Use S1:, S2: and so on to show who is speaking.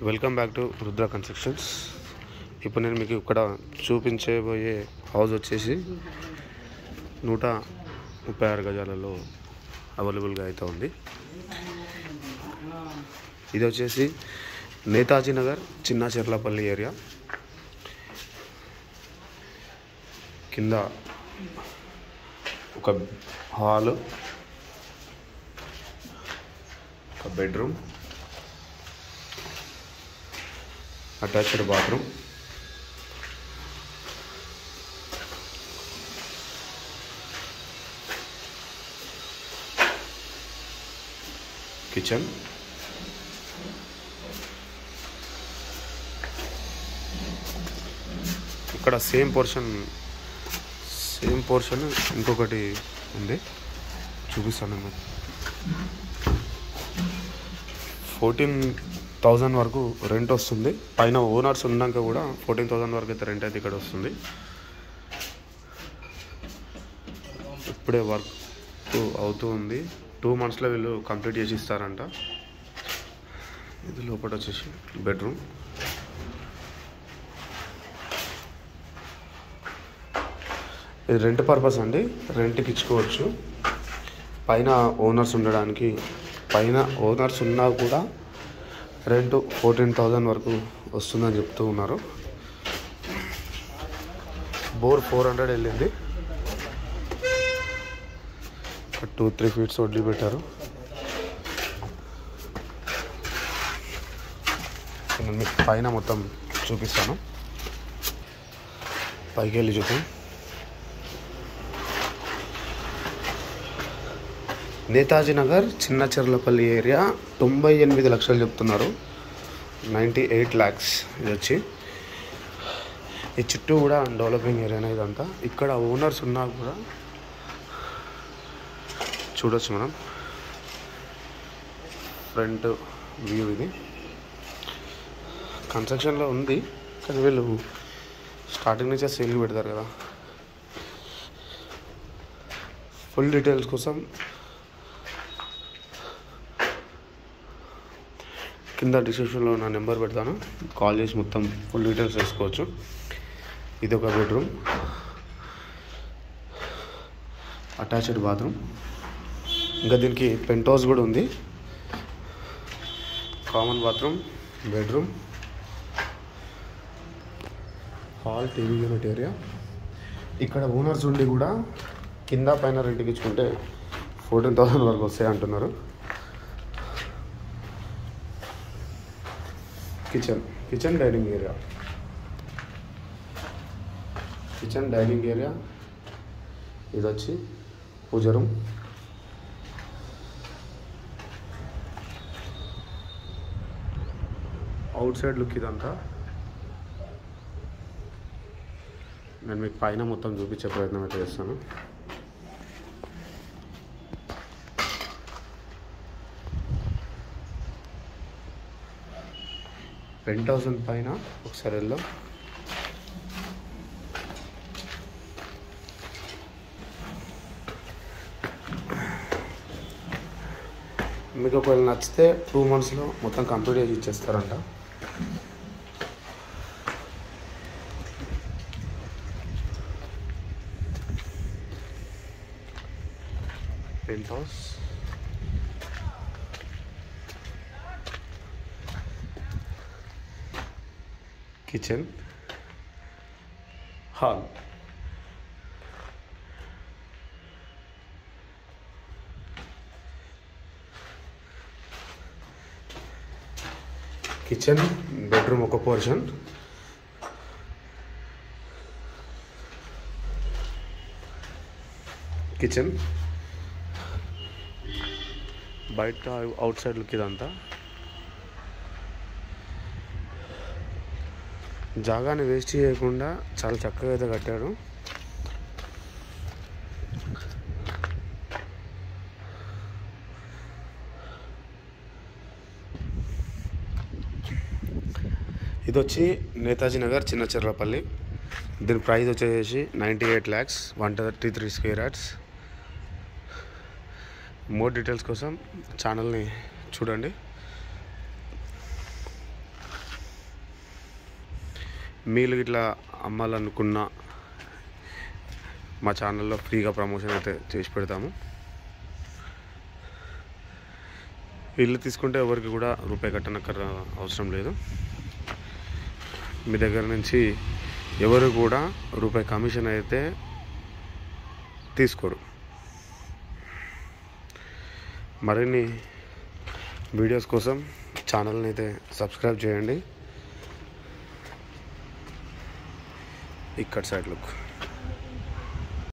S1: welcome back to Rudra constructions ఇప్పుడు నేను మీకు ఇక్కడ చూపించబోయే హౌస్ వచ్చేసి నూట ముప్పై ఆరు గజాలలో అవైలబుల్గా అయితే ఉంది ఇది వచ్చేసి నేతాజీ నగర్ చిన్న చెర్లపల్లి ఏరియా కింద ఒక హాలు ఒక బెడ్రూమ్ అటాచ్డ్ బాత్రూమ్ కిచెన్ ఇక్కడ సేమ్ పోర్షన్ సేమ్ పోర్షన్ ఇంకొకటి ఉంది చూపిస్తాను మీకు ఫోర్టీన్ థౌజండ్ వరకు రెంట్ వస్తుంది పైన ఓనర్స్ ఉన్నాక కూడా ఫోర్టీన్ థౌజండ్ వరకు అయితే రెంట్ అయితే ఇక్కడ వస్తుంది ఇప్పుడే వర్క్ అవుతూ ఉంది టూ మంత్స్లో వీళ్ళు కంప్లీట్ చేసి ఇస్తారంట ఇది లోపల వచ్చేసి బెడ్రూమ్ ఇది రెంట్ పర్పస్ అండి రెంట్కి ఇచ్చుకోవచ్చు పైన ఓనర్స్ ఉండడానికి పైన ఓనర్స్ ఉన్నా కూడా రెంట్ ఫోర్టీన్ థౌజండ్ వరకు వస్తుందని చెప్తూ ఉన్నారు బోర్ ఫోర్ హండ్రెడ్ వెళ్ళింది టూ త్రీ ఫీట్స్ వడ్డీ పెట్టారు నేను మీకు పైన మొత్తం చూపిస్తాను పైకి వెళ్ళి చూద్దాం నేతాజీ నగర్ చిన్న చెర్లపల్లి ఏరియా తొంభై ఎనిమిది లక్షలు చెప్తున్నారు నైంటీ ఎయిట్ ల్యాక్స్ ఇది వచ్చి ఈ చుట్టూ కూడా డెవలపింగ్ ఏరియానే ఇదంతా ఇక్కడ ఓనర్స్ ఉన్నా కూడా చూడొచ్చు మనం ఫ్రంట్ వ్యూ ఇది కన్స్ట్రక్షన్లో ఉంది కానీ వీళ్ళు స్టార్టింగ్ నుంచే సేల్ పెడతారు కదా ఫుల్ డీటెయిల్స్ కోసం కింద డిస్క్రిప్షన్లో నా నెంబర్ పెడతాను కాల్ చేసి మొత్తం ఫుల్ డీటెయిల్స్ తెలుసుకోవచ్చు ఇది ఒక బెడ్రూమ్ అటాచ్డ్ బాత్రూమ్ ఇంకా దీనికి పెంట్ హౌస్ కూడా ఉంది common bathroom bedroom hall TV unit area ఇక్కడ ఓనర్స్ ఉండి కూడా కింద పైన రెంట్కి ఇచ్చుకుంటే ఫోర్టీన్ థౌసండ్ వరకు వస్తాయి అంటున్నారు kitchen kitchen dining area kitchen dining area ఇది వచ్చి puja room outside look ఇదంతా నేను మీకు పైన మొత్తం చూపించే ప్రయత్నం అయితే చేస్తాను పెంట్ హౌస్ పైన ఒకసారి వెళ్దాం మీకు ఒకవేళ నచ్చితే టూ మంత్స్లో మొత్తం కంప్లీట్ చేసి ఇచ్చేస్తారంట penthouse kitchen hall kitchen bedroom ఒక పోర్షన్ కిచెన్ బయట అవుట్ సైడ్ లుక్ ఇదంతా జాగాని వేస్ట్ చేయకుండా చాలా చక్కగా అయితే కట్టాడు ఇది వచ్చి నేతాజీ నగర్ చిన్న చెర్లపల్లి దీని ప్రైస్ వచ్చేసి ninety eight lakhs one thirty three square yards more details కోసం ఛానల్ని చూడండి మీరు ఇట్లా అమ్మాలనుకున్న మా ఛానల్లో ఫ్రీగా ప్రమోషన్ అయితే చేసి పెడతాము ఇల్లు తీసుకుంటే ఎవరికి కూడా రూపాయి కట్టనక్కర అవసరం లేదు మీ దగ్గర నుంచి ఎవరు కూడా రూపాయి కమిషన్ అయితే తీసుకోరు మరిన్ని వీడియోస్ కోసం ఛానల్ని అయితే సబ్స్క్రైబ్ చేయండి ఇక్కడ సైడ్ లుక్